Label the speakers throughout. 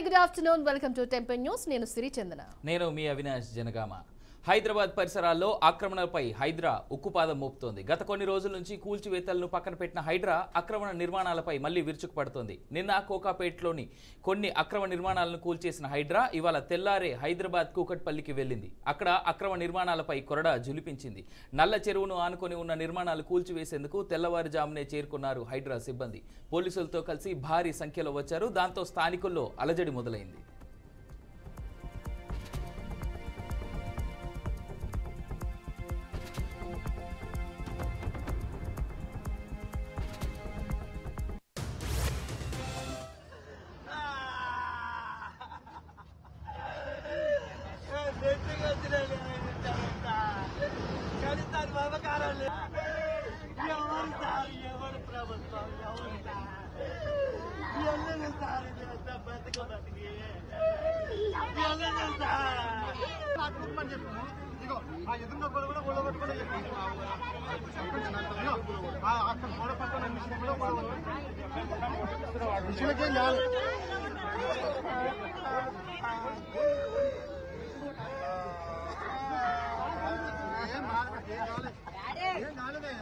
Speaker 1: Very good afternoon welcome to temple news నేను సిరి చందన
Speaker 2: నేను మీ అవినాష్ జనగామ హైదరాబాద్ పరిసరాల్లో ఆక్రమణలపై హైడ్రా ఉక్కుపాదం మోపుతోంది గత కొన్ని రోజుల నుంచి కూల్చివేతలను పక్కన పెట్టిన హైడ్రా ఆక్రమణ నిర్మాణాలపై మళ్లీ విరుచుకుపడుతోంది నిన్న కోకాపేటలోని కొన్ని అక్రమ నిర్మాణాలను కూల్చేసిన హైడ్రా ఇవాళ తెల్లారే హైదరాబాద్ కూకట్పల్లికి వెళ్ళింది అక్కడ అక్రమ నిర్మాణాలపై కొరడా జులిపించింది నల్ల చెరువును ఆనుకొని ఉన్న నిర్మాణాలు కూల్చివేసేందుకు తెల్లవారుజామునే చేరుకున్నారు హైడ్రా సిబ్బంది పోలీసులతో కలిసి భారీ సంఖ్యలో వచ్చారు దాంతో స్థానికుల్లో అలజడి మొదలైంది
Speaker 3: విషయకేం కాదు ఏం బాధపడ ఏం కాలేదు ఏం కాలేదే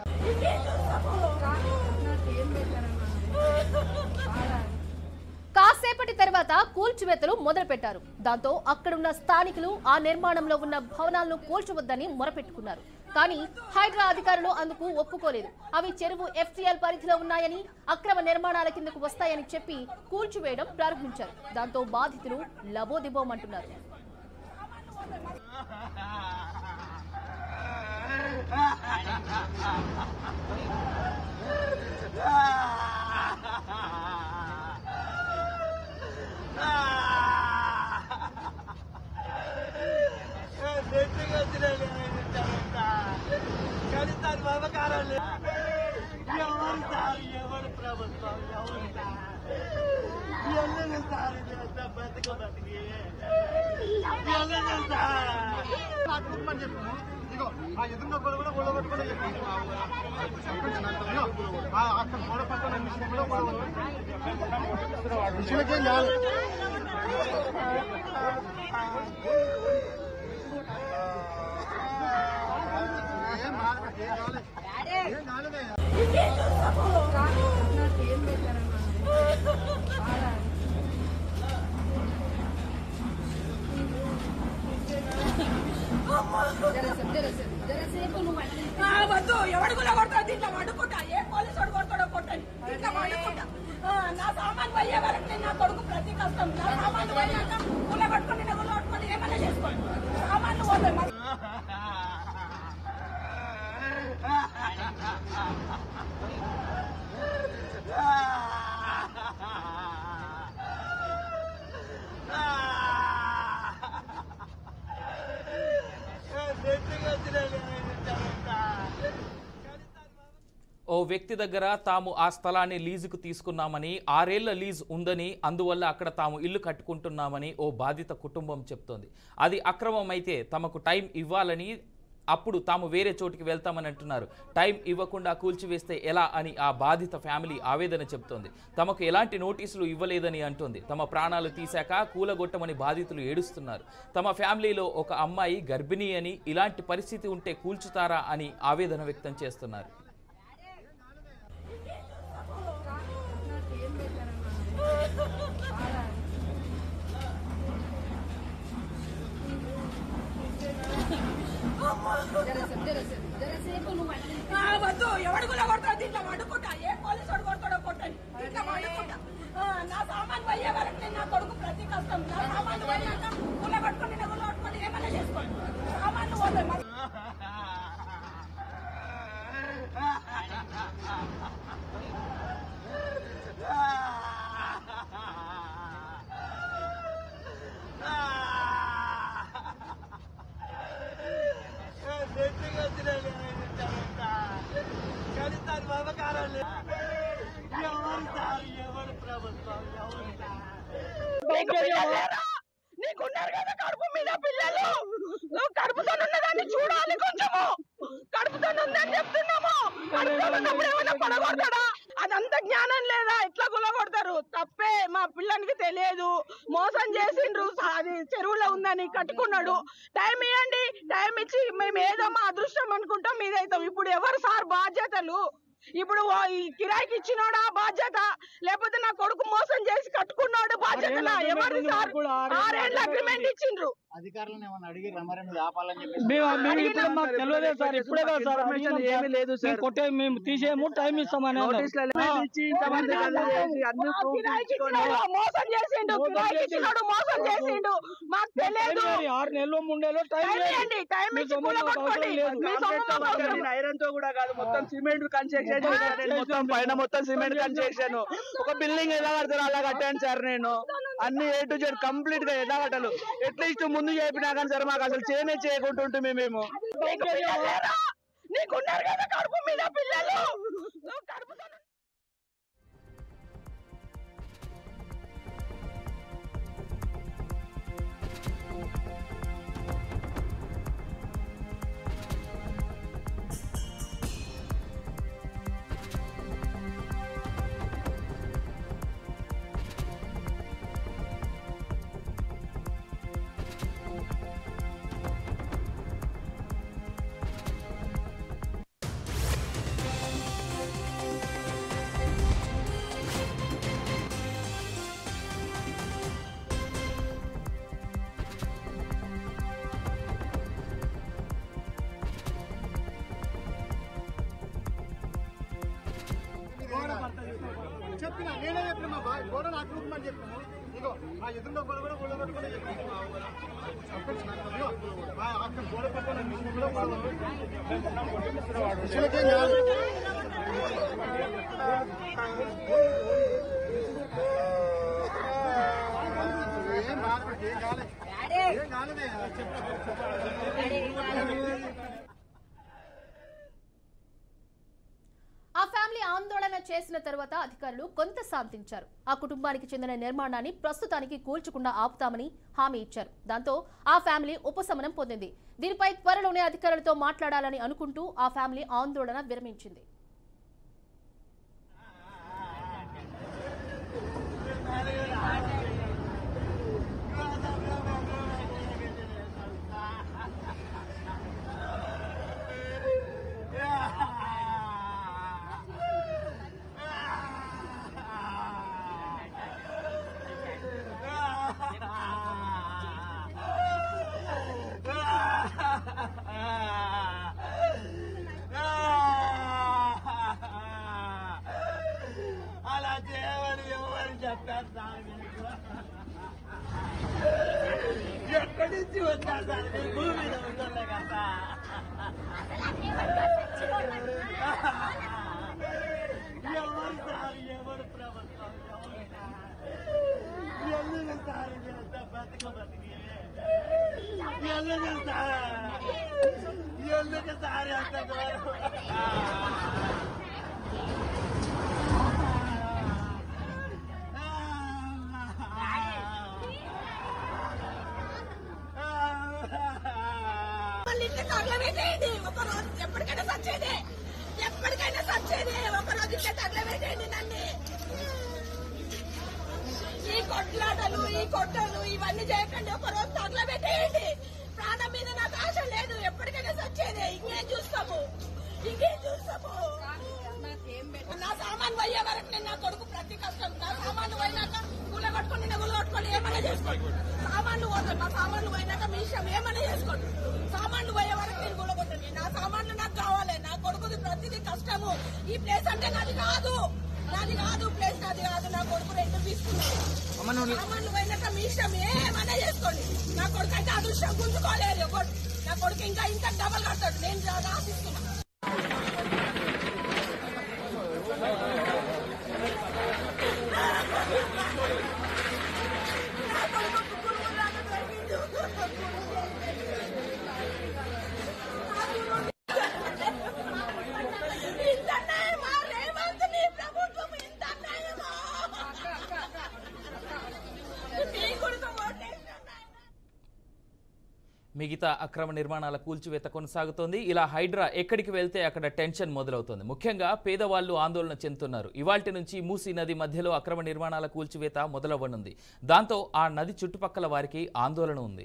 Speaker 1: కాసేపటి తర్వాత కూల్చివేతలు మొదలుపెట్టారు దాంతో అక్కడున్న స్థానికులు ఆ నిర్మాణంలో ఉన్న భవనాలను కూల్చవద్దని మొరపెట్టుకున్నారు కానీ హైడ్రా అధికారులు అందుకు ఒప్పుకోలేదు అవి చెరువు ఎఫ్టీఎల్ పరిధిలో ఉన్నాయని అక్రమ నిర్మాణాల కిందకు వస్తాయని చెప్పి కూల్చివేయడం ప్రారంభించారు దాంతో బాధితులు లబోదిబోమంటున్నారు
Speaker 3: ఇగో ఆ ఎదురున్న గొడవ కూడా గొడవ పట్టుకొని చెప్పి అక్కడ గొడవ పట్టుకున్న విషయం కూడా గొడవ విషయకేం కాదు ఏం బాధపడ ఏం కాలేదు ఏం కాలేదే
Speaker 4: ఆ, వద్దు ఎవడు కూడా కొడతాడు దీంట్లో వండుకుంటా ఏ పోలీసు వాడు కొడతాడో కొట్టండి దీంట్లో వండుకుంటా ఆ, నా సామాన్ పోయే వరకు నేను నా కొడుకు ప్రతి కష్టం నా సామాన్లు పోయాక గుల్ల పట్టుకొని నా గుల్ల పట్టుకొని ఏమైనా చేసుకోండి సామాన్లు పోతాయి మరి.
Speaker 2: ఓ వ్యక్తి దగ్గర తాము ఆ స్థలాన్ని లీజుకు తీసుకున్నామని ఆరేళ్ల లీజ్ ఉందని అందువల్ల అక్కడ తాము ఇల్లు కట్టుకుంటున్నామని ఓ బాధిత కుటుంబం చెప్తోంది అది అక్రమమైతే తమకు టైం ఇవ్వాలని అప్పుడు తాము వేరే చోటికి వెళ్తామని అంటున్నారు టైం ఇవ్వకుండా కూల్చివేస్తే ఎలా అని ఆ బాధిత ఫ్యామిలీ ఆవేదన చెప్తోంది తమకు ఎలాంటి నోటీసులు ఇవ్వలేదని అంటోంది తమ ప్రాణాలు తీశాక కూలగొట్టమని బాధితులు ఏడుస్తున్నారు తమ ఫ్యామిలీలో ఒక అమ్మాయి గర్భిణీ అని ఇలాంటి పరిస్థితి ఉంటే కూల్చుతారా అని ఆవేదన వ్యక్తం చేస్తున్నారు
Speaker 4: ఆ, వద్దు ఎవడు కూడా కొడతాడు దీంట్లో వండుకుంటా ఏ పోలీసు వాడు కొడతాడో కొట్టండి దీంట్లో వండుకుంటా ఆ, నా సామాన్ పోయే వరకు నేను నా కొడుకు ప్రతి కష్టం నా సామాన్లు పోయాక గుల్ల పట్టుకొని నా గుల్ల పట్టుకొని ఏమైనా చేసుకోండి సామాన్లు పోతాయి మరి. నీకు పిల్లలు లేరా? నీకున్నారు కదా కడుపు మీద పిల్లలు నువ్వు కడుపుతో ఉన్నదాన్ని చూడాలి కొంచెము కడుపుతో ఉందని చెప్తున్నాము కడుపుతో ఉన్నప్పుడు ఏమైనా పడగొడతాడా అదంతా జ్ఞానం లేదా ఎట్లా కొడతారు తప్పే మా పిల్లనికి తెలియదు మోసం చేసిండ్రు అది చెరువులో ఉందని కట్టుకున్నాడు టైం ఇవ్వండి టైం ఇచ్చి మేము ఏదో మా అదృష్టం అనుకుంటాం మీదైతాం ఇప్పుడు ఎవరు సార్ బాధ్యతలు ఇప్పుడు ఓ ఈ కిరాయికి ఇచ్చినోడా బాధ్యత లేకపోతే నా కొడుకు మోసం చేసి కట్టుకున్నాడు బాధ్యత ఎవరు సార్ ఆరేళ్ళ అగ్రిమెంట్ ఇచ్చిండ్రు
Speaker 5: అధికారులను ఏమన్నా అడిగి రమారే మీద ఆపాలని చెప్పేసి
Speaker 6: మేము మేము ఇప్పుడు మాకు తెలియలేదు సార్ ఇప్పుడే కదా సార్
Speaker 3: ఇన్ఫర్మేషన్
Speaker 6: అడిగినాం
Speaker 3: ఏమీ
Speaker 6: సార్.
Speaker 3: లేదు సార్.
Speaker 6: మేము కొట్టే మేము తీసేయము టైం ఇస్తామని అన్నారు.
Speaker 3: నోటీసులు అన్ని ఇచ్చి ఇంతమంది కళ్ళు చేసి అన్ని
Speaker 4: మా
Speaker 3: ప్రూఫ్
Speaker 4: కిరాయికి
Speaker 3: ఇచ్చుకొని
Speaker 4: ఇచ్చినోడు మోసం చేసిండు
Speaker 6: మోసం
Speaker 4: కిరాయికి
Speaker 6: చేసిండు.
Speaker 4: ఇచ్చినోడు మోసం చేసిండు మాకు
Speaker 6: టైం
Speaker 4: తెలియదు
Speaker 6: లేదు. ఆరు నెలలు మూడేళ్ళు టైం
Speaker 4: టైం
Speaker 6: లేదు.
Speaker 4: ఇవ్వండి టైం
Speaker 6: మీ
Speaker 4: ఇచ్చి
Speaker 6: సొమ్ము మాకు
Speaker 4: కూలగొట్టుకోండి
Speaker 6: అవసరం లేదు.
Speaker 4: మీ సొమ్ము మాకు అవసరం లేదు.
Speaker 3: ఐరన్ తో కూడా కాదు మొత్తం సిమెంట్ కన్స్ట్రక్షన్ చేశాను నేను మొత్తం పైన మొత్తం సిమెంట్ కన్స్ట్రక్షన్ ఒక బిల్డింగ్ ఎలా కడతారు అలా కట్టాను సార్ నేను అన్ని ఏ టు జెడ్ కంప్లీట్ గా ఎలా కట్టాలి అట్లీస్ట్ ముందు చెప్పినా కానీ సార్ మాకు అసలు చేయనే చేయకుంటుంటే మేము
Speaker 4: నీకు పిల్లలు లేరా? నీకున్నారు కదా కడుపు మీద పిల్లలు నువ్వు కడుపుతో
Speaker 3: చెప్పిన నేనే చెప్పిన మా బాయ్ గోడ నాకు రూపమని చెప్పిన ఇగో ఆ ఎదురులో గోడ కూడా గోడ పట్టుకుని చెప్పిన అక్కడ గోడ పట్టుకుని విషయాలకేం కాదు ఏం బాధపడి ఏం కాలేదు ఏం కాలేదే
Speaker 1: ఆ ఫ్యామిలీ ఆందోళన చేసిన తర్వాత అధికారులు కొంత శాంతించారు ఆ కుటుంబానికి చెందిన నిర్మాణాన్ని ప్రస్తుతానికి కూల్చకుండా ఆపుతామని హామీ ఇచ్చారు దాంతో ఆ ఫ్యామిలీ ఉపశమనం పొందింది దీనిపై త్వరలోనే అధికారులతో మాట్లాడాలని అనుకుంటూ ఆ ఫ్యామిలీ ఆందోళన విరమించింది
Speaker 3: అలా చేయమని ఎవరు చెప్పారు సార్ మీకు? ఎక్కడి నుంచి వచ్చారు సార్ మీరు భూమి మీద ఉంటుండే కదా ఎవరు సార్ ఎవరు ప్రభుత్వం ఎవరు ఎందుకు సార్ ఇంత బతుక బతికి ఎందుకు సార్ ఎందుకు సార్ అంత దూరం
Speaker 4: మళ్ళీ ఇంట్లో తగలబెట్టేయండి ఒక రోజు ఎప్పటికైనా సచ్చేది ఎప్పటికైనా సచ్చేది ఒక రోజు ఇంట్లో తగలబెట్టేయండి నన్ను ఈ కొట్లాటలు ఈ కొట్టలు ఇవన్నీ చేయకండి ఒక రోజు తగలబెట్టేయండి ప్రాణం మీద నాకు ఆశ లేదు ఎప్పటికైనా సచ్చేది ఇంకేం చూస్తాము ఇంకేం చూస్తాము నా సామాన్ పోయే వరకు నేను నా కొడుకు ప్రతి కష్టం నా సామాన్లు పోయినాక గుల్ల కొట్టుకొని నిన్న గుల్ల కొట్టుకొని ఏమైనా చేసుకోండి సామాన్లు పోతాయి మా సామాన్లు పోయినాక మీ ఇష్టం ఏమైనా చేసుకోండి సామాన్లు పోయే వరకు నేను గుల్ల కొట్టండి నా సామాన్లు నాకు కావాలి నా కొడుకుది ప్రతిదీ కష్టము ఈ ప్లేస్ అంటే నాది కాదు నాది కాదు ప్లేస్ నాది కాదు నా కొడుకు రెండు తీసుకున్నాను సామాన్లు పోయినాక మీ ఇష్టం ఏమైనా చేసుకోండి నా కొడుకు అయితే అదృష్టం గుంజుకోలేదు ఒకటి నా కొడుకు ఇంకా ఇంకా డబల్ కడతాడు నేను రాసిస్తున్నా ఇంత అన్యాయమా? రేవంత్ నీ ప్రభుత్వం ఇంత అన్యాయమా? నీ కొడుకు ఓటేసిన నాయనా.
Speaker 2: మిగతా అక్రమ నిర్మాణాల కూల్చివేత కొనసాగుతోంది ఇలా హైడ్రా ఎక్కడికి వెళ్తే అక్కడ టెన్షన్ మొదలవుతోంది ముఖ్యంగా పేదవాళ్లు ఆందోళన చెందుతున్నారు ఇవాల్టి నుంచి మూసీ నది మధ్యలో అక్రమ నిర్మాణాల కూల్చివేత మొదలవ్వనుంది దాంతో ఆ నది చుట్టుపక్కల వారికి ఆందోళన ఉంది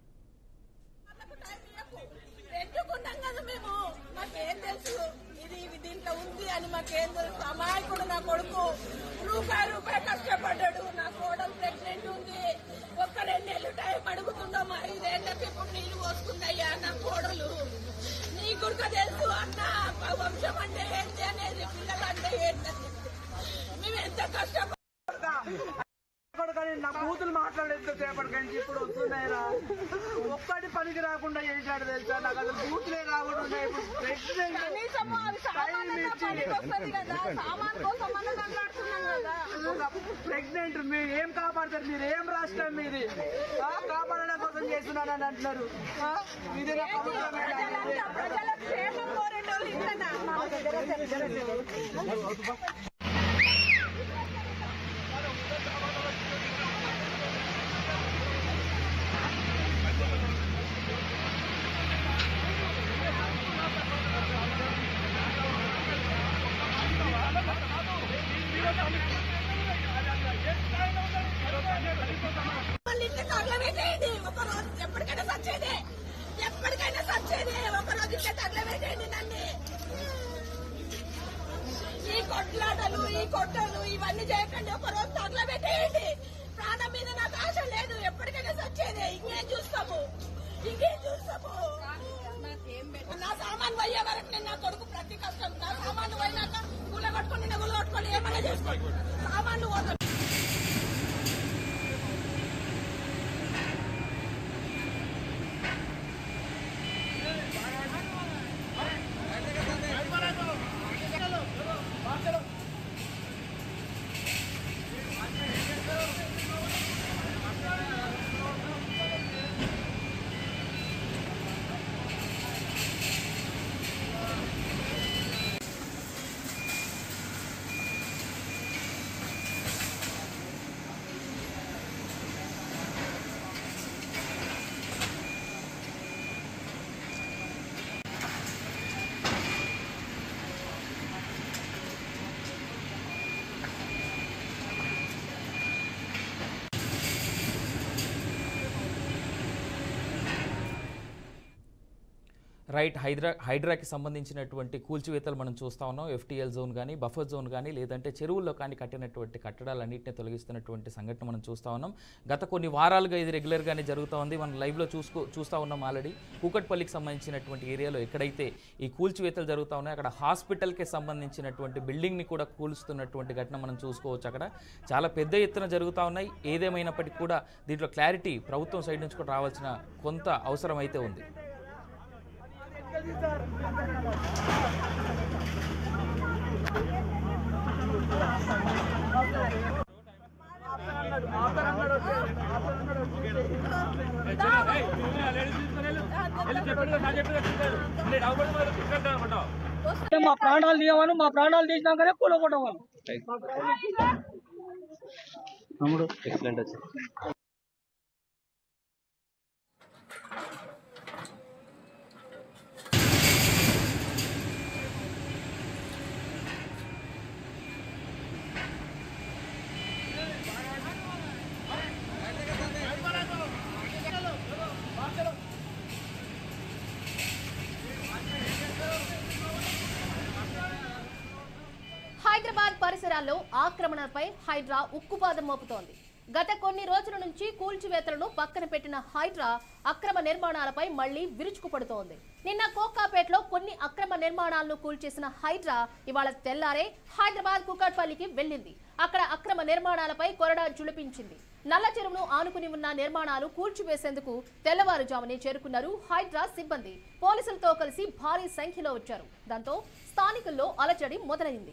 Speaker 4: పెట్టుకున్నాం కదా మేము మాకేం తెలుసు ఇది ఇది దీంట్లో ఉంది అని మాకేం తెలుసు అమాయకుడు నా కొడుకు రూపాయి రూపాయి కష్టపడ్డాడు నా కోడలు ప్రెగ్నెంట్ ఉంది ఒక్క రెండేళ్ళు టైం అడుగుతున్నాం ఐదేళ్లకి ఇప్పుడు నీళ్లు పోసుకుందయ్యా నా కోడలు నీ గురిక తెలుసు అన్న వంశం అంటే ఏంటి అనేది పిల్లలు అంటే ఏంటని మేము ఎంత కష్టపడి
Speaker 3: కానీ నా కూతురు మాట్లాడేంత సేపటి కానీ ఇప్పుడు వస్తున్నాయిరా ఒక్కటి పనికి రాకుండా చేశాడు తెలుసా నాకు అసలు కూతులే రాకుండా ఉన్నాయి. ఇప్పుడు ప్రెగ్నెంట్
Speaker 4: కనీసం అవి సామాన్యంగా పనికి వస్తది కదా సామాన్ కోసం మనం మాట్లాడుతున్నాం కదా
Speaker 3: ప్రెగ్నెంట్ మీరు ఏం కాపాడతారు మీరు ఏం రాష్ట్రం మీది ఆ, కాపాడడం కోసం చేస్తున్నానని అంటున్నారు ఆ, ఇది నా ప్రభుత్వమేనా?
Speaker 4: ప్రజలంతా ప్రజల క్షేమం కోరేటోళ్ళు ఇంతనా మళ్ళీ ఇంట్లో తగలబెట్టేయండి ఒక రోజు ఎప్పటికైనా సచ్చేది ఎప్పటికైనా సచ్చేది ఒక రోజు ఇంట్లో తగలబెట్టేయండి నన్ను ఈ కొట్లాటలు ఈ కొట్టలు ఇవన్నీ చేయకండి ఒక రోజు తగలబెట్టేయండి ప్రాణం మీద నాకు ఆశ లేదు ఎప్పటికైనా సచ్చేది ఇంకేం చూస్తాము ఇంకేం చూస్తాము నా సామాన్ పోయే వరకు నేను నా కొడుకు ప్రతి కష్టం నా సామాన్లు పోయినాక గుల కొట్టుకొని నిన్న గుల కొట్టుకొని ఏమైనా చేసుకోండి సామాన్లు పోతాను
Speaker 2: రైట్ హైడ్రా హైడ్రాకి సంబంధించినటువంటి కూల్చివేతలు మనం చూస్తా ఉన్నాం ఎఫ్టీఎల్ జోన్ కానీ బఫర్ జోన్ కానీ లేదంటే చెరువుల్లో కానీ కట్టినటువంటి కట్టడాలన్నింటినీ తొలగిస్తున్నటువంటి సంఘటన మనం చూస్తా ఉన్నాం గత కొన్ని వారాలుగా ఇది రెగ్యులర్గానే జరుగుతూ ఉంది మనం లైవ్లో చూసుకో చూస్తూ ఉన్నాం ఆల్రెడీ కూకట్పల్లికి సంబంధించినటువంటి ఏరియాలో ఎక్కడైతే ఈ కూల్చివేతలు జరుగుతూ ఉన్నాయో అక్కడ హాస్పిటల్కి సంబంధించినటువంటి బిల్డింగ్ని కూడా కూల్స్తున్నటువంటి ఘటన మనం చూసుకోవచ్చు అక్కడ చాలా పెద్ద ఎత్తున జరుగుతూ ఉన్నాయి ఏదేమైనప్పటికీ కూడా దీంట్లో క్లారిటీ ప్రభుత్వం సైడ్ నుంచి కూడా రావాల్సిన కొంత అవసరం అయితే ఉంది
Speaker 6: మా ప్రాణాలు తీయమను మా ప్రాణాలు తీసినాకనే కూలగొట్టమను
Speaker 1: హైదరాబాద్ పరిసరాల్లో ఆక్రమణపై హైడ్రా ఉక్కుపాదం మోపుతోంది గత కొన్ని రోజుల నుంచి కూల్చివేతలను పక్కన పెట్టిన హైడ్రా అక్రమ నిర్మాణాలపై మళ్లీ విరుచుకుపడుతోంది నిన్న కోకాపేటలో కొన్ని అక్రమ నిర్మాణాలను కూల్చేసిన హైడ్రా ఇవాళ తెల్లారే హైదరాబాద్ కుకట్పల్లికి వెళ్ళింది అక్కడ అక్రమ నిర్మాణాలపై కొరడా జులిపించింది నల్ల చెరువును ఆనుకుని ఉన్న నిర్మాణాలు కూల్చివేసేందుకు తెల్లవారుజామునే చేరుకున్నారు హైడ్రా సిబ్బంది పోలీసులతో కలిసి భారీ సంఖ్యలో వచ్చారు దాంతో స్థానికుల్లో అలజడి మొదలైంది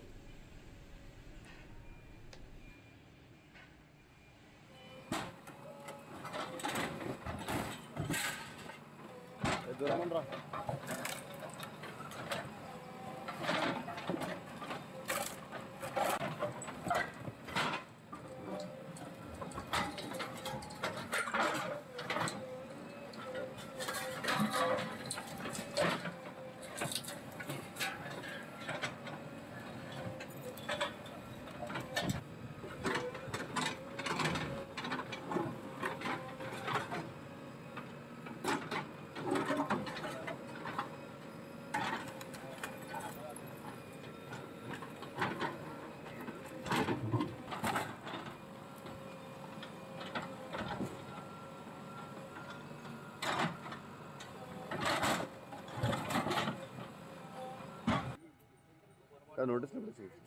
Speaker 7: నోటీసులు కూడా చేసి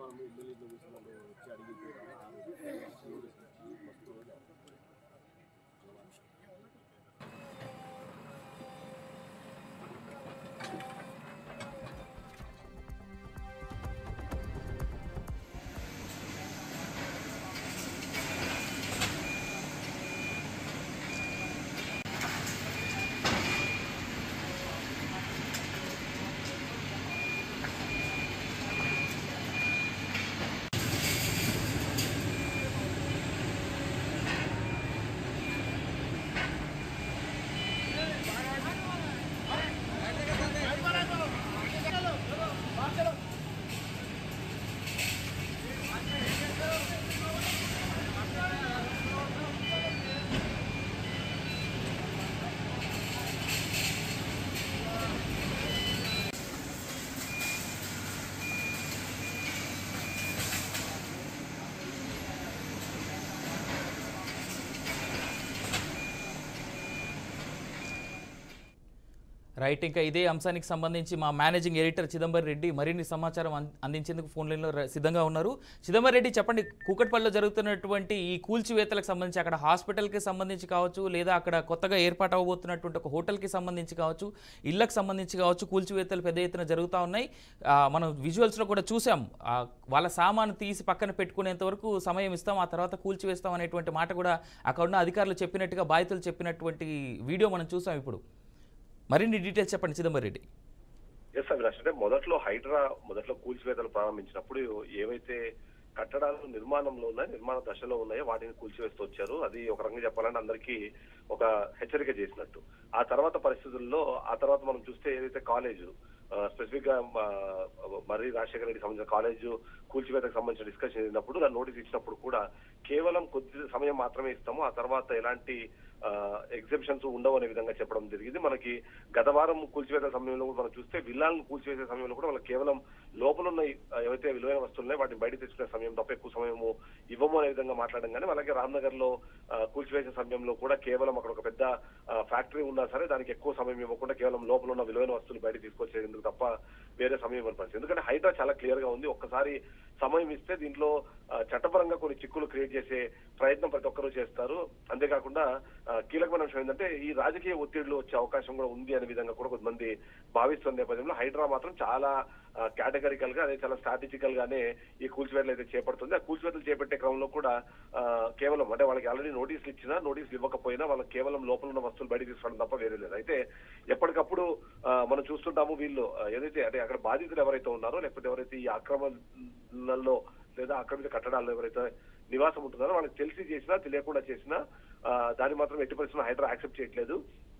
Speaker 2: రైట్ ఇంకా ఇదే అంశానికి సంబంధించి మా మేనేజింగ్ ఎడిటర్ చిదంబర్ రెడ్డి మరిన్ని సమాచారం అం- అందించేందుకు ఫోన్ లైన్లో ర- సిద్ధంగా ఉన్నారు చిదంబర్ రెడ్డి చెప్పండి కూకట్పల్లిలో జరుగుతున్నటువంటి ఈ కూల్చివేతలకు సంబంధించి అక్కడ హాస్పిటల్కి సంబంధించి కావచ్చు లేదా అక్కడ కొత్తగా ఏర్పాటు అవబోతున్నటువంటి ఒక హోటల్కి సంబంధించి కావచ్చు ఇళ్ళకి సంబంధించి కావచ్చు కూల్చివేతలు పెద్ద ఎత్తున జరుగుతూ ఉన్నాయి ఆ, మనం విజువల్స్లో కూడా చూసాం ఆ, వాళ్ళ సామాను తీసి పక్కన పెట్టుకునేంత వరకు సమయం ఇస్తాం ఆ తర్వాత కూల్చివేస్తాం అనేటువంటి మాట కూడా అక్కడ ఉన్న అధికారులు చెప్పినట్టుగా బాధితులు చెప్పినటువంటి వీడియో మనం చూసాం ఇప్పుడు మరిన్ని డీటెయిల్స్ చెప్పండి చిదంబర్ రెడ్డి
Speaker 8: ఎస్ అవినాష్ అంటే మొదట్లో హైడ్రా మొదట్లో కూల్చివేతలు ప్రారంభించినప్పుడు ఏవైతే కట్టడాలు నిర్మాణంలో ఉన్నాయో నిర్మాణ దశలో ఉన్నాయో వాటిని కూల్చివేస్తూ వచ్చారు అది ఒక రకంగా చెప్పాలంటే అందరికీ ఒక హెచ్చరిక చేసినట్టు ఆ తర్వాత పరిస్థితుల్లో ఆ తర్వాత మనం చూస్తే ఏదైతే కాలేజ్ స్పెసిఫిక్ గా ఆ, మర్రి రాజశేఖర రెడ్డి సంబంధించిన కాలేజ్ కూల్చివేతకు సంబంధించిన డిస్కషన్ జరిగినప్పుడు దాని నోటీస్ ఇచ్చినప్పుడు కూడా కేవలం కొద్ది సమయం మాత్రమే ఇస్తాము ఆ తర్వాత ఎలాంటి ఎగ్జిబిషన్స్ ఉండవు అనే విధంగా చెప్పడం జరిగింది మనకి గత వారం కూల్చివేత సమయంలో కూడా మనం చూస్తే విల్లాలను కూల్చివేసే సమయంలో కూడా వాళ్ళకి కేవలం లోపల ఉన్న ఈ, ఆ, ఏవైతే విలువైన వస్తువులు ఉన్నాయో వాటిని బయట తెచ్చుకునే సమయం తప్ప ఎక్కువ సమయము ఇవ్వము అనే విధంగా మాట్లాడడం కానీ అలాగే రామ్నగర్ లో ఆ, కూల్చివేసే సమయంలో కూడా కేవలం అక్కడ ఒక పెద్ద ఫ్యాక్టరీ ఉన్నా సరే దానికి ఎక్కువ సమయం ఇవ్వకుండా కేవలం లోపల ఉన్న విలువైన వస్తువులు బయట తీసుకొచ్చేందుకు తప్ప వేరే సమయం ఇవ్వని పరిస్థితి ఎందుకంటే హైడ్రా చాలా క్లియర్ గా ఉంది ఒక్కసారి సమయం ఇస్తే దీంట్లో ఆ, చట్టపరంగా కొన్ని చిక్కులు క్రియేట్ చేసే ప్రయత్నం ప్రతి ఒక్కరూ చేస్తారు అంతేకాకుండా ఆ, కీలకమైన విషయం ఏంటంటే ఈ రాజకీయ ఒత్తిడిలు వచ్చే అవకాశం కూడా ఉంది అనే విధంగా కూడా కొంతమంది భావిస్తున్న నేపథ్యంలో హైడ్రా మాత్రం చాలా కేటగరికల్ గా అదే చాలా స్ట్రాటజికల్ గానే ఈ కూల్చివేతలు అయితే చేపడుతుంది ఆ కూల్చివేతలు చేపట్టే క్రమంలో కూడా ఆ, కేవలం అంటే వాళ్ళకి ఆల్రెడీ నోటీసులు ఇచ్చినా నోటీసులు ఇవ్వకపోయినా వాళ్ళకి కేవలం లోపల ఉన్న వస్తువులు బయట తీసుకోవడం తప్ప వేరే లేదు అయితే ఎప్పటికప్పుడు ఆ, మనం చూస్తుంటాము వీళ్ళు ఆ, ఏదైతే అంటే అక్కడ బాధితులు ఎవరైతే ఉన్నారో లేకపోతే ఎవరైతే ఈ ఆక్రమణలలో లేదా ఆక్రమిత కట్టడాల్లో ఎవరైతే నివాసం ఉంటున్నారో వాళ్ళకి తెలిసి చేసినా తెలియకుండా చేసినా ఆ, దాన్ని మాత్రం ఎట్టి పరిస్థితుల్లో హైడ్రా యాక్సెప్ట్ చేయట్లేదు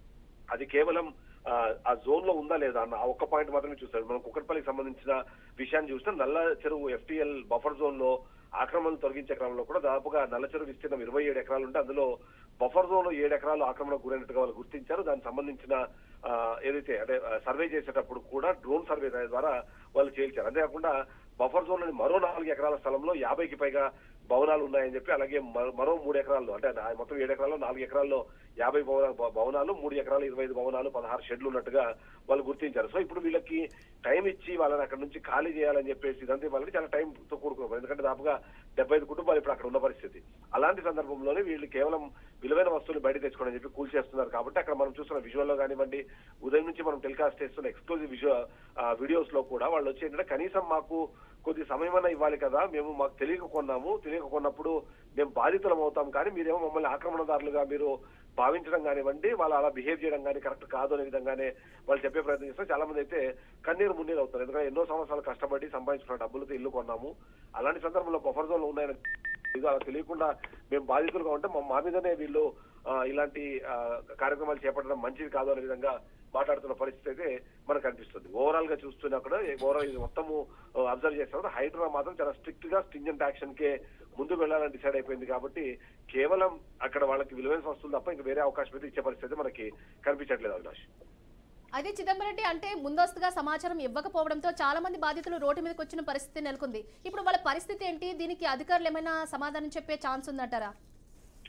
Speaker 8: అది కేవలం ఆ, ఆ జోన్ లో ఉందా లేదా అన్న ఆ ఒక్క పాయింట్ మాత్రమే చూస్తారు మనం కుక్కట్పల్లికి సంబంధించిన విషయాన్ని చూస్తే నల్ల చెరువు ఎఫ్టీఎల్ బఫర్ జోన్ లో ఆక్రమణలు తొలగించే క్రమంలో కూడా దాదాపుగా నల్ల చెరువు విస్తీర్ణం ఇరవై ఏడు ఎకరాలు ఉంటే అందులో బఫర్ జోన్ లో ఏడు ఎకరాలు ఆక్రమణకు గురైనట్టుగా వాళ్ళు గుర్తించారు దానికి సంబంధించిన ఆ, ఏదైతే అంటే సర్వే చేసేటప్పుడు కూడా డ్రోన్ సర్వే ద్వారా వాళ్ళు చేయించారు అంతేకాకుండా బఫర్ జోన్ లోని మరో నాలుగు ఎకరాల స్థలంలో యాభైకి పైగా భవనాలు ఉన్నాయని చెప్పి అలాగే మరో- మరో మూడు ఎకరాల్లో అంటే ఆ మొత్తం ఏడు ఎకరాల్లో నాలుగు ఎకరాల్లో యాభై భవన- భ- భవనాలు మూడు ఎకరాలు ఇరవై ఐదు భవనాలు పదహారు షెడ్లు ఉన్నట్టుగా వాళ్ళు గుర్తించారు సో ఇప్పుడు వీళ్ళకి టైం ఇచ్చి వాళ్ళని అక్కడ నుంచి ఖాళీ చేయాలని చెప్పేసి ఇదంతా వాళ్ళకి చాలా టైం తో కూడుకున్నారు ఎందుకంటే దాదాపుగా డెబ్బై ఐదు కుటుంబాలు ఇప్పుడు అక్కడ ఉన్న పరిస్థితి అలాంటి సందర్భంలోనే వీళ్ళు కేవలం విలువైన వస్తువులు బయట తెచ్చుకోవడం చెప్పి కూల్ చేస్తున్నారు కాబట్టి అక్కడ మనం చూస్తున్న విజువల్ లో కానివ్వండి ఉదయం నుంచి మనం టెలికాస్ట్ చేస్తున్న ఎక్స్క్లూజివ్ విజువల్ వీడియోస్ లో కూడా వాళ్ళు వచ్చి ఏంటంటే కనీసం మాకు కొద్ది సమయమైనా ఇవ్వాలి కదా మేము మాకు తెలియక కొన్నాము తెలియక కొన్నప్పుడు మేము బాధితులం అవుతాం కానీ మీరేమో మమ్మల్ని ఆక్రమణదారులుగా మీరు భావించడం కానివ్వండి వాళ్ళు అలా బిహేవ్ చేయడం కానీ కరెక్ట్ కాదు అనే విధంగానే వాళ్ళు చెప్పే ప్రయత్నం చేస్తారు చాలా మంది అయితే కన్నీరు మున్నీరు అవుతారు ఎందుకంటే ఎన్నో సంవత్సరాలు కష్టపడి సంపాదించుకున్న డబ్బులతో ఇల్లు కొన్నాము అలాంటి సందర్భంలో బఫర్ జోన్ ఉన్నాయని ఇది అలా తెలియకుండా మేము బాధితులుగా ఉంటే మా- మా మీదనే వీళ్ళు ఆ, ఇలాంటి ఆ, కార్యక్రమాలు చేపట్టడం మంచిది కాదు అనే విధంగా మాట్లాడుతున్న పరిస్థితి అయితే మనకు అనిపిస్తుంది ఓవరాల్ గా చూస్తున్నా కూడా ఓవరాల్ ఇది మొత్తము అబ్జర్వ్ చేస్తున్నారు హైడ్రా మాత్రం చాలా స్ట్రిక్ట్ గా స్టింజెంట్ యాక్షన్ కే ముందు వెళ్ళాలని డిసైడ్ అయిపోయింది కాబట్టి కేవలం అక్కడ వాళ్ళకి విలువైన వస్తువులు తప్ప ఇంకా వేరే అవకాశం అయితే ఇచ్చే పరిస్థితి మనకి కనిపించట్లేదు అవినాష్
Speaker 1: అయితే చిదంబరం రెడ్డి అంటే ముందస్తుగా సమాచారం ఇవ్వకపోవడంతో చాలా మంది బాధితులు రోడ్డు మీదకి వచ్చిన పరిస్థితి నెలకొంది ఇప్పుడు వాళ్ళ పరిస్థితి ఏంటి దీనికి అధికారులు ఏమైనా సమాధానం చెప్పే ఛాన్స్ ఉందంటారా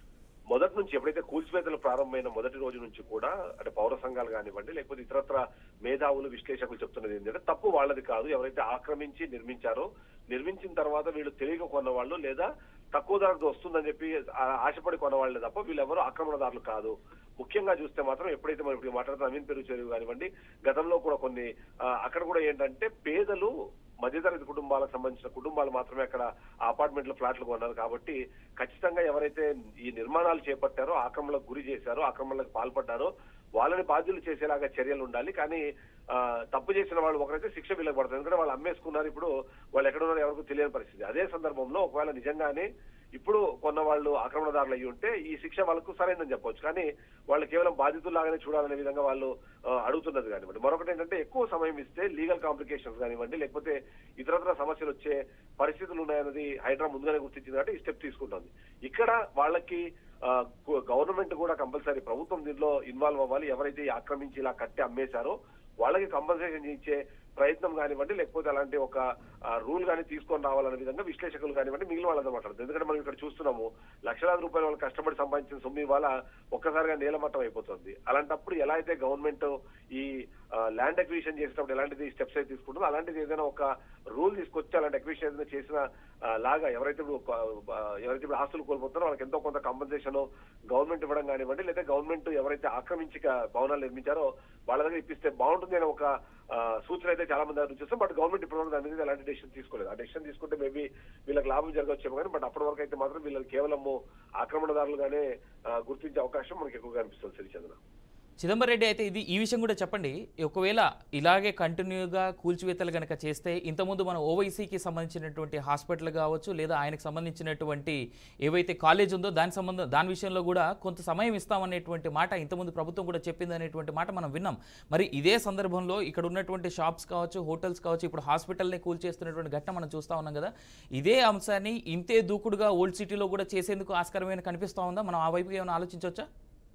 Speaker 8: మొదటి నుంచి ఎప్పుడైతే కూల్చివేతలు ప్రారంభమైన మొదటి రోజు నుంచి కూడా అంటే పౌర సంఘాలు కానివ్వండి లేకపోతే ఇతరత్ర మేధావులు విశ్లేషకులు చెప్తున్నది ఏంటంటే తప్పు వాళ్ళది కాదు ఎవరైతే ఆక్రమించి నిర్మించారో నిర్మించిన తర్వాత వీళ్ళు తెలియక కొన్న వాళ్ళు లేదా తక్కువ ధరకు వస్తుందని చెప్పి ఆ- ఆశపడి కొనవాళ్ళే తప్ప వీళ్ళెవరూ ఆక్రమణదారులు కాదు ముఖ్యంగా చూస్తే మాత్రం ఎప్పుడైతే మనం ఇప్పుడు మాట్లాడుతున్న అమీన్ పెరుగు చెరువు కానివ్వండి గతంలో కూడా కొన్ని ఆ, అక్కడ కూడా ఏంటంటే పేదలు మధ్యతరగతి కుటుంబాలకు సంబంధించిన కుటుంబాలు మాత్రమే అక్కడ అపార్ట్మెంట్లు ఫ్లాట్లు కొన్నారు కాబట్టి ఖచ్చితంగా ఎవరైతే ఈ నిర్మాణాలు చేపట్టారో ఆక్రమణలకు గురి చేశారో ఆక్రమణలకు పాల్పడ్డారో వాళ్ళని బాధ్యులు చేసేలాగా చర్యలు ఉండాలి కానీ ఆ, తప్పు చేసిన వాళ్ళు ఒకరైతే శిక్ష వీళ్ళకి పడుతుంది ఎందుకంటే వాళ్ళు అమ్మేసుకున్నారు ఇప్పుడు వాళ్ళు ఎక్కడ ఉన్నారో ఎవరికి తెలియని పరిస్థితి అదే సందర్భంలో ఒకవేళ నిజంగానే ఇప్పుడు కొన్న వాళ్ళు ఆక్రమణదారులు అయ్యి ఉంటే ఈ శిక్ష వాళ్ళకు సరైనదని చెప్పొచ్చు కానీ వాళ్ళు కేవలం బాధితుల్లాగానే చూడాలనే విధంగా వాళ్ళు ఆ, అడుగుతున్నది కానివ్వండి మరొకటి ఏంటంటే ఎక్కువ సమయం ఇస్తే లీగల్ కాంప్లికేషన్స్ కానివ్వండి లేకపోతే ఇతరత్ర సమస్యలు వచ్చే పరిస్థితులు ఉన్నాయన్నది హైడ్రా ముందుగానే గుర్తించింది కాబట్టి ఈ స్టెప్ తీసుకుంటుంది ఇక్కడ వాళ్ళకి గవర్నమెంట్ కూడా కంపల్సరీ ప్రభుత్వం దీనిలో ఇన్వాల్వ్ అవ్వాలి ఎవరైతే ఈ ఆక్రమించి ఇలా కట్టి అమ్మేశారో వాళ్ళకి కంపల్సేషన్ ఇచ్చే ప్రయత్నం కానివ్వండి లేకపోతే అలాంటి ఒక రూల్ కానీ తీసుకొని రావాలనే విధంగా విశ్లేషకులు కానివ్వండి మిగిలిన వాళ్ళతో మాట్లాడుతుంది ఎందుకంటే మనం ఇక్కడ చూస్తున్నాము లక్షలాది రూపాయలు వాళ్ళు కష్టపడి సంపాదించిన సొమ్ము ఇవాళ ఒక్కసారిగా నేలమట్టం అయిపోతుంది అలాంటప్పుడు ఎలా అయితే గవర్నమెంట్ ఈ ల్యాండ్ అక్విజిషన్ చేసేటప్పుడు ఎలాంటిది స్టెప్స్ అయితే తీసుకుంటుందో అలాంటిది ఏదైనా ఒక రూల్ తీసుకొచ్చి అలాంటి అక్విజిషన్ ఏదైనా చేసిన ఆ, లాగా ఎవరైతే ఇప్పుడు ఆ, ఎవరైతే ఇప్పుడు ఆస్తులు కోల్పోతారో వాళ్ళకి ఎంతో కొంత కాంపన్సేషన్ గవర్నమెంట్ ఇవ్వడం కానివ్వండి లేదా గవర్నమెంట్ ఎవరైతే ఆక్రమించి క- భవనాలు నిర్మించారో వాళ్ళ దగ్గర ఇప్పిస్తే బాగుంటుంది అనే ఒక ఆ, సూచన అయితే చాలా మంది దగ్గర చూస్తాం బట్ గవర్నమెంట్ ఇప్పటివరకు దాని మీద ఎలాంటి డెసిషన్ తీసుకోలేదు ఆ డెసిషన్ తీసుకుంటే మేబీ వీళ్ళకి లాభం జరగవచ్చేమో కానీ బట్ అప్పటి వరకు అయితే మాత్రం వీళ్ళకి కేవలము ఆక్రమణదారులుగానే ఆ, గుర్తించే అవకాశం మనకి ఎక్కువగా అనిపిస్తుంది శ్రీచంద్ర
Speaker 2: చిదంబరం రెడ్డి అయితే ఇది ఈ విషయం కూడా చెప్పండి ఒకవేళ ఇలాగే కంటిన్యూగా కూల్చివేతలు కనుక చేస్తే ఇంతకుముందు మనం ఓవైసీకి సంబంధించినటువంటి హాస్పిటల్ కావచ్చు లేదా ఆయనకు సంబంధించినటువంటి ఏవైతే కాలేజ్ ఉందో దాని సంబంధం దాని విషయంలో కూడా కొంత సమయం ఇస్తామనేటువంటి మాట ఇంతకుముందు ప్రభుత్వం కూడా చెప్పింది అనేటువంటి మాట మనం విన్నాం మరి ఇదే సందర్భంలో ఇక్కడ ఉన్నటువంటి షాప్స్ కావచ్చు హోటల్స్ కావచ్చు ఇప్పుడు హాస్పిటల్ని కూల్చేస్తున్నటువంటి ఘటన మనం చూస్తా ఉన్నాం కదా ఇదే అంశాన్ని ఇంతే దూకుడుగా ఓల్డ్ సిటీలో కూడా చేసేందుకు ఆస్కారమైన కనిపిస్తా ఉందా మనం ఆ వైపు ఏమైనా ఆలోచించవచ్చా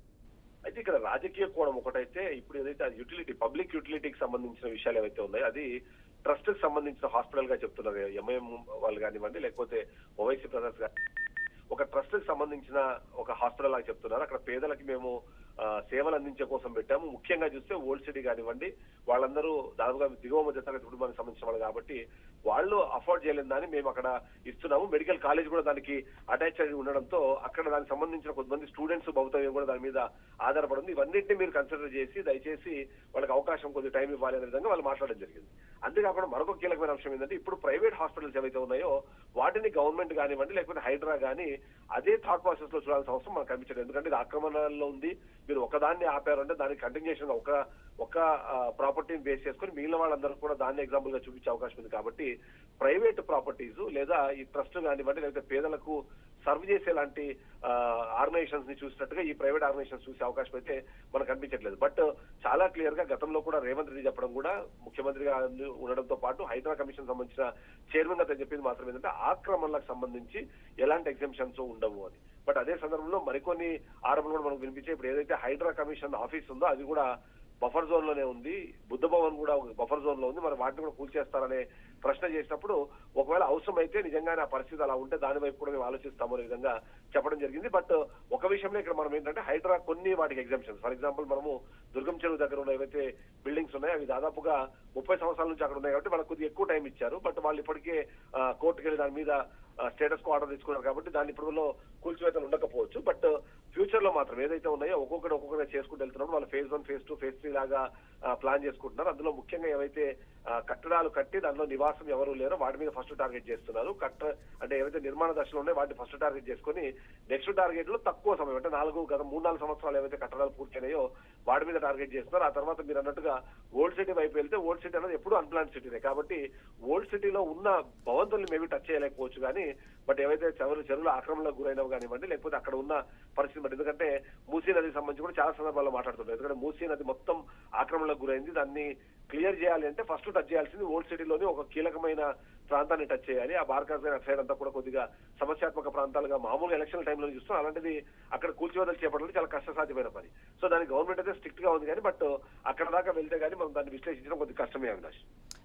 Speaker 8: అయితే ఇక్కడ రాజకీయ కోణం ఒకటైతే ఇప్పుడు ఏదైతే అది యూటిలిటీ పబ్లిక్ యూటిలిటీకి సంబంధించిన విషయాలు ఏవైతే ఉన్నాయో అది ట్రస్ట్ కి సంబంధించిన హాస్పిటల్ గా చెప్తున్నారు ఎంఐఎం వాళ్ళు కానివ్వండి లేకపోతే ఓవైసీ బ్రదర్స్ కానీ ఒక ట్రస్ట్ కి సంబంధించిన ఒక హాస్పిటల్ లాగా చెప్తున్నారు అక్కడ పేదలకి మేము ఆ, సేవలు అందించే కోసం పెట్టాము ముఖ్యంగా చూస్తే ఓల్డ్ సిటీ కానివ్వండి వాళ్ళందరూ దాదాపుగా దిగువ మధ్య తరగతి కుటుంబానికి సంబంధించిన వాళ్ళు కాబట్టి వాళ్ళు అఫోర్డ్ చేయలేని దాన్ని మేము అక్కడ ఇస్తున్నాము మెడికల్ కాలేజ్ కూడా దానికి అటాచ్ అయి ఉండడంతో అక్కడ దానికి సంబంధించిన కొంతమంది స్టూడెంట్స్ భవితవ్యం కూడా దాని మీద ఆధారపడింది ఇవన్నింటినీ మీరు కన్సిడర్ చేసి దయచేసి వాళ్ళకి అవకాశం కొద్ది టైం ఇవ్వాలి అనే విధంగా వాళ్ళు మాట్లాడడం జరిగింది అంతేకాకుండా మరొక కీలకమైన అంశం ఏంటంటే ఇప్పుడు ప్రైవేట్ హాస్పిటల్స్ ఏవైతే ఉన్నాయో వాటిని గవర్నమెంట్ కానివ్వండి లేకపోతే హైడ్రా కానీ అదే థాట్ ప్రాసెస్ లో చూడాల్సిన అవసరం మనకు కనిపించలేదు ఎందుకంటే ఇది ఆక్రమణలో ఉంది మీరు ఒకదాన్ని ఆపారంటే దానికి కంటిన్యూషన్ ఒక ఒక ప్రాపర్టీని బేస్ చేసుకొని మిగిలిన వాళ్ళందరూ కూడా దాన్ని ఎగ్జాంపుల్ గా చూపించే అవకాశం ఉంది కాబట్టి ప్రైవేట్ ప్రాపర్టీస్ లేదా ఈ ట్రస్ట్ కానివ్వండి లేకపోతే పేదలకు సర్వ్ చేసేలాంటి ఆర్గనైజేషన్స్ ని చూసినట్టుగా ఈ ప్రైవేట్ ఆర్గనైజేషన్స్ చూసే అవకాశం అయితే మనకు కనిపించట్లేదు బట్ చాలా క్లియర్ గా గతంలో కూడా రేవంత్ రెడ్డి చెప్పడం కూడా ముఖ్యమంత్రిగా ఉండడంతో పాటు హైదరా కమిషన్ సంబంధించిన చైర్మన్ గా తను చెప్పింది మాత్రం ఏంటంటే ఆక్రమణలకు సంబంధించి ఎలాంటి ఎగ్జామ్షన్స్ ఉండవు అని బట్ అదే సందర్భంలో మరికొన్ని ఆరోపణలు కూడా మనకు వినిపించే ఇప్పుడు ఏదైతే హైడ్రా కమిషన్ ఆఫీస్ ఉందో అది కూడా బఫర్ జోన్ లోనే ఉంది బుద్ధ భవన్ కూడా ఒక బఫర్ జోన్ లో ఉంది మరి వాటిని కూడా కూల్చేస్తారనే ప్రశ్న చేసినప్పుడు ఒకవేళ అవసరం అయితే నిజంగానే ఆ పరిస్థితి అలా ఉంటే దాని వైపు కూడా మేము ఆలోచిస్తాము అనే విధంగా చెప్పడం జరిగింది బట్ ఒక విషయంలో ఇక్కడ మనం ఏంటంటే హైడ్రా కొన్ని వాటికి ఎగ్జామ్షన్స్ ఫర్ ఎగ్జాంపుల్ మనము దుర్గం చెరువు దగ్గర ఉన్న ఏవైతే బిల్డింగ్స్ ఉన్నాయో అవి దాదాపుగా ముప్పై సంవత్సరాల నుంచి అక్కడ ఉన్నాయి కాబట్టి వాళ్ళకి కొద్దిగా ఎక్కువ టైం ఇచ్చారు బట్ వాళ్ళు ఇప్పటికే కోర్టుకు వెళ్ళి దాని మీద స్టేటస్ కు ఆర్డర్ తీసుకున్నారు కాబట్టి దాని ఇప్పుడులో కూల్చివేతలు ఉండకపోవచ్చు బట్ ఫ్యూచర్ లో మాత్రం ఏదైతే ఉన్నాయో ఒక్కొక్కటి ఒక్కొక్కటి చేసుకుంటూ వెళ్తున్నప్పుడు వాళ్ళు phase one phase two phase three లాగా ప్లాన్ చేసుకుంటున్నారు అందులో ముఖ్యంగా ఏవైతే ఆ, కట్టడాలు కట్టి దానిలో నివాసం ఎవరు లేరో వాటి మీద ఫస్ట్ టార్గెట్ చేస్తున్నారు కట్ట అంటే ఏవైతే నిర్మాణ దశలో ఉన్నాయో వాటిని ఫస్ట్ టార్గెట్ చేసుకొని నెక్స్ట్ టార్గెట్ లో తక్కువ సమయం అంటే నాలుగు గత మూడు నాలుగు సంవత్సరాలు ఏవైతే కట్టడాలు పూర్తయినాయో వాటి మీద టార్గెట్ చేస్తున్నారు ఆ తర్వాత మీరు అన్నట్టుగా ఓల్డ్ సిటీ వైపు వెళ్తే ఓల్డ్ సిటీ అనేది ఎప్పుడు అన్ప్లాన్ సిటీనే కాబట్టి ఓల్డ్ సిటీలో ఉన్న భవంతుల్ని మేబీ టచ్ చేయలేకపోవచ్చు కానీ బట్ ఏవైతే చెరువులు చెరువుల ఆక్రమణలకు గురైనవి కానివ్వండి లేకపోతే అక్కడ ఉన్న పరిస్థితి బట్టి ఎందుకంటే మూసీ నదికి సంబంధించి కూడా చాలా సందర్భాల్లో మాట్లాడుతుంటారు ఎందుకంటే మూసీ నది మొత్తం ఆక్రమణలకు గురైంది దాన్ని క్లియర్ చేయాలి అంటే ఫస్ట్ టచ్ చేయాల్సింది ఓల్డ్ సిటీలోని ఒక కీలకమైన ప్రాంతాన్ని టచ్ చేయాలి ఆ బార్కాస్ అటు సైడ్ అంతా కూడా కొద్దిగా సమస్యాత్మక ప్రాంతాలుగా మామూలుగా ఎలక్షన్ టైంలో చూస్తాం అలాంటిది అక్కడ కూల్చివేతలు చేపట్టడం చాలా కష్టసాధ్యమైన పని సో దానికి గవర్నమెంట్ అయితే స్ట్రిక్ట్ గా ఉంది కానీ బట్ అక్కడ దాకా వెళ్తే కానీ మనం దాన్ని విశ్లేషించడం కొద్దిగా కష్టమే అవినాష్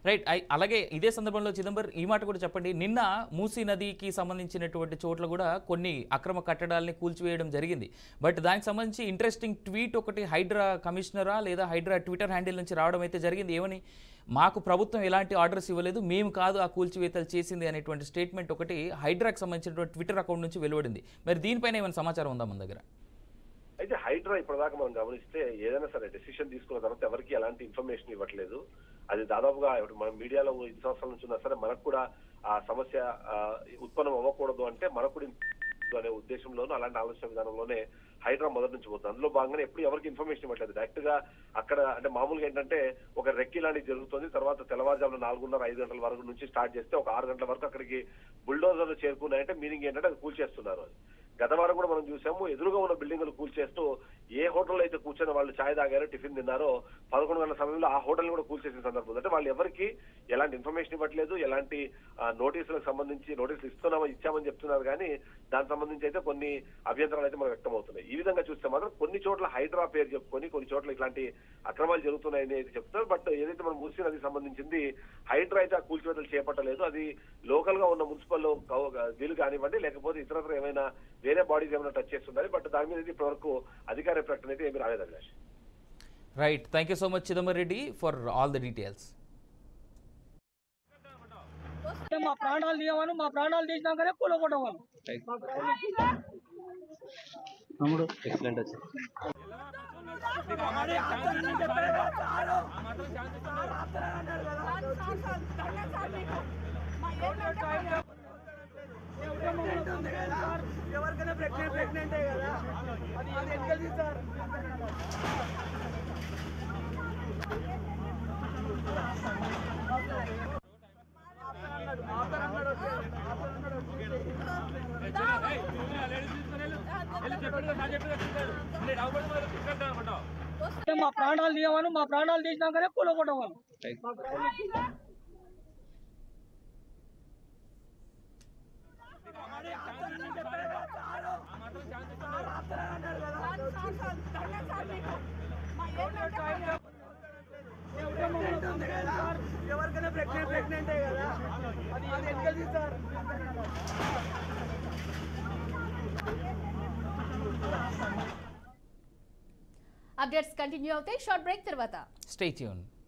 Speaker 2: రైట్ ఐ- అలాగే ఇదే సందర్భంలో చిదంబర్ ఈ మాట కూడా చెప్పండి నిన్న మూసీ నదికి సంబంధించినటువంటి చోట్ల కూడా కొన్ని అక్రమ కట్టడాలని కూల్చివేయడం జరిగింది బట్ దానికి సంబంధించి ఇంట్రెస్టింగ్ ట్వీట్ ఒకటి హైడ్రా కమిషనరా లేదా హైడ్రా ట్విట్టర్ హ్యాండిల్ నుంచి రావడం అయితే జరిగింది ఏమని మాకు ప్రభుత్వం ఎలాంటి ఆర్డర్స్ ఇవ్వలేదు మేము కాదు ఆ కూల్చివేతలు చేసింది అనేటువంటి స్టేట్మెంట్ ఒకటి హైడ్రాకి సంబంధించినటువంటి ట్విట్టర్ అకౌంట్ నుంచి వెలువడింది మరి దీనిపైన ఏమైనా సమాచారం ఉందా మన దగ్గర
Speaker 8: అయితే హైడ్రా ఇప్పటిదాకా మనం గమనిస్తే ఏదైనా సరే డెసిషన్ తీసుకున్న తర్వాత ఎవరికి ఎలాంటి ఇన్ఫర్మేషన్ ఇవ్వట్లేదు అది దాదాపుగా ఇప్పుడు మన మీడియాలో ఐదు సంవత్సరాల నుంచి ఉన్నా సరే మనకు కూడా ఆ సమస్య ఆ, ఉత్పన్నం అవ్వకూడదు అంటే మనకు కూడా అనే ఉద్దేశంలోనూ అలాంటి ఆలోచన విధానంలోనే హైడ్రా మొదటి నుంచి పోతుంది అందులో భాగంగానే ఎప్పుడు ఎవరికి ఇన్ఫర్మేషన్ ఇవ్వట్లేదు డైరెక్ట్ గా అక్కడ అంటే మామూలుగా ఏంటంటే ఒక రెక్కి లాంటిది జరుగుతుంది తర్వాత తెల్లవారుజామున నాలుగున్నర ఐదు గంటల వరకు నుంచి స్టార్ట్ చేస్తే ఒక ఆరు గంటల వరకు అక్కడికి బుల్డోజర్లు చేరుకున్నాయంటే మీనింగ్ ఏంటంటే అది కూల్చేస్తున్నారు అది గత వారం కూడా మనం చూసాము ఎదురుగా ఉన్న బిల్డింగులు కూల్చేస్తూ ఏ హోటల్లో అయితే కూర్చొని వాళ్ళు ఛాయ్ తాగారో టిఫిన్ తిన్నారో పదకొండు గంటల సమయంలో ఆ హోటల్ కూడా కూల్చేసిన సందర్భం ఉంది. అంటే వాళ్ళు ఎవరికి ఎలాంటి ఇన్ఫర్మేషన్ ఇవ్వట్లేదు ఎలాంటి ఆ, నోటీసులకు సంబంధించి నోటీసులు ఇస్తున్నామా ఇచ్చామని చెప్తున్నారు కానీ దానికి సంబంధించి అయితే కొన్ని అభ్యంతరాలు అయితే మనకు వ్యక్తం అవుతున్నాయి ఈ విధంగా చూస్తే మాత్రం కొన్ని చోట్ల హైడ్రా పేరు చెప్పుకొని కొన్ని చోట్ల ఇట్లాంటి అక్రమాలు జరుగుతున్నాయని అయితే చెప్తున్నారు బట్ ఏదైతే మనం మూసీ నదికి సంబంధించింది హైడ్రా అయితే ఆ కూల్చివేతలు చేపట్టలేదు అది లోకల్ గా ఉన్న మున్సిపల్ వీలు కానివ్వండి లేకపోతే ఇతరత్ర ఏమైనా వేరే బాడీస్ ఏమైనా టచ్ చేస్తున్నారు బట్ దాని మీద అయితే ఇప్పటివరకు అధికార ప్రకటన అయితే ఏమీ రాలేదు Abhilash
Speaker 2: right thank you so much Chidambar Reddy for all the details
Speaker 6: మా ప్రాణాలు తీయమను మా ప్రాణాలు తీసినాకనే కూలగొట్టమను ఎవరికైనా ప్రెగ్నెంట్ ప్రెగ్నెంటే కదా అది అది ఎందుకు సార్ మా ప్రాణాలు తీయమను మా ప్రాణాలు తీసినాకనే కూలగొట్టమను ఎవరికైనా ప్రెగ్నెంట్ ప్రెగ్నెంటే కదా అది అది ఎందుకు సార్
Speaker 1: అప్డేట్స్ కంటిన్యూ అవుతాయి షార్ట్ బ్రేక్ తర్వాత
Speaker 2: స్టే ట్యూన్